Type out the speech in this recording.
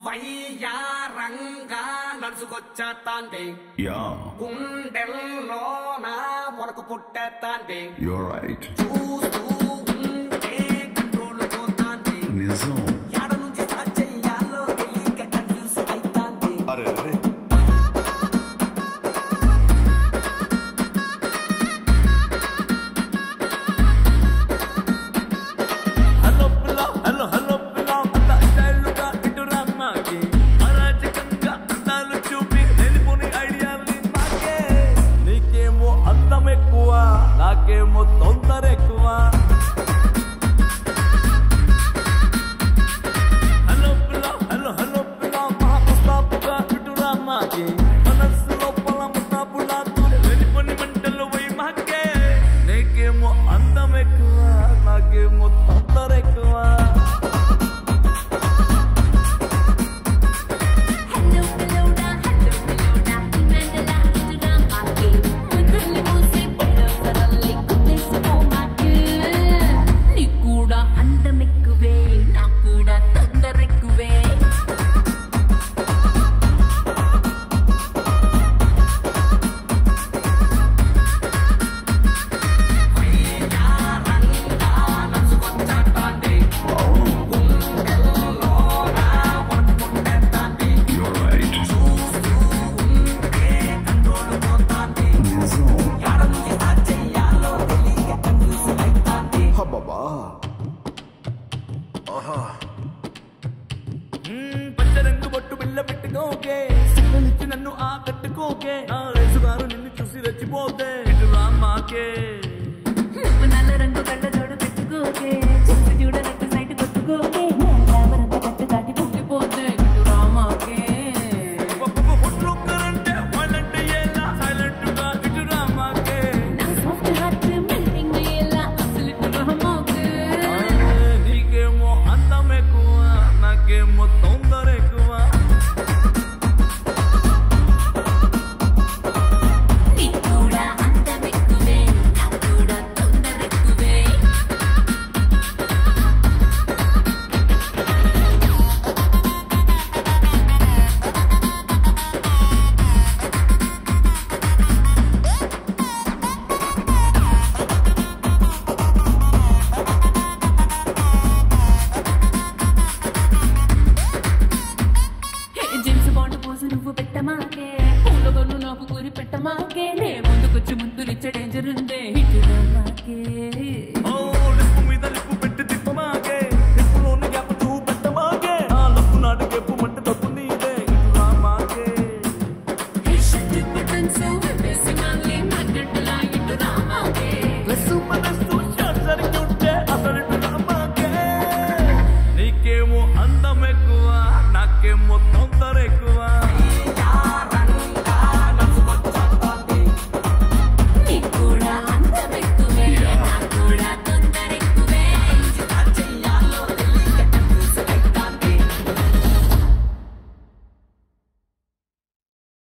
వయ్యారంగా నడుచుకొచ్చేస్తాండి Yeah, గుండెల్లో నా వరకు పుట్టేస్తాండి you're right. చూస్తూ ఉంటే కంట్రోల్ పోతాండి నిజం ఎడ నుంచి స్టార్ట్ చెయ్యాలో తెలియక కన్ఫ్యూజ్ అయితాంది అరే అరే హలో పిల్ల హలో హలో పిల్ల అంత స్టైల్గా ఇటు రమ్మాకి అరాచకంగా అందాలు చూపి వెళ్ళిపోని ఐడియాలు నాకే నీకేమో అందం ఎక్కువ నాకేమో తొందర ఎక్కువ హలో పిల్ల హలో హలో పిల్ల మహా ప్రస్తాపుగా ఇటు రమ్మాకి మనస్సు లోపల ముస్తాపులాతూ వెళ్ళిపోని మంటలు పోయి మాకే నీకేమో అందం ఎక్కువ నాకేమో తొందర ఎక్కువ హలో పిల్లోడా హలో పిల్లోడా ఇన్నెండలా ఇటురా మాకే ముద్దుల్ని మూసి పెడో సరల్లి కుట్టేసుకో మాకే నీకు కూడా అందం ఎక్కువే నాకు కూడా తొందర ఎక్కువే you're right. నిజం హబ్బబ్బా మ్మ్, పచ్చరంగు బొట్టు బిళ్ళ పెట్టుకోకే సిగ్నలిచ్చి నన్ను ఆకట్టుకోకే నా రేసుగారు నిన్ను చూసి రెచ్చిపోతే ఇటు రామాకే నువ్వు నల్ల రంగు కళ్ళ జోడు పెట్టుకోకే చూసి చూడనట్టు సైట్ కొట్టుకోకే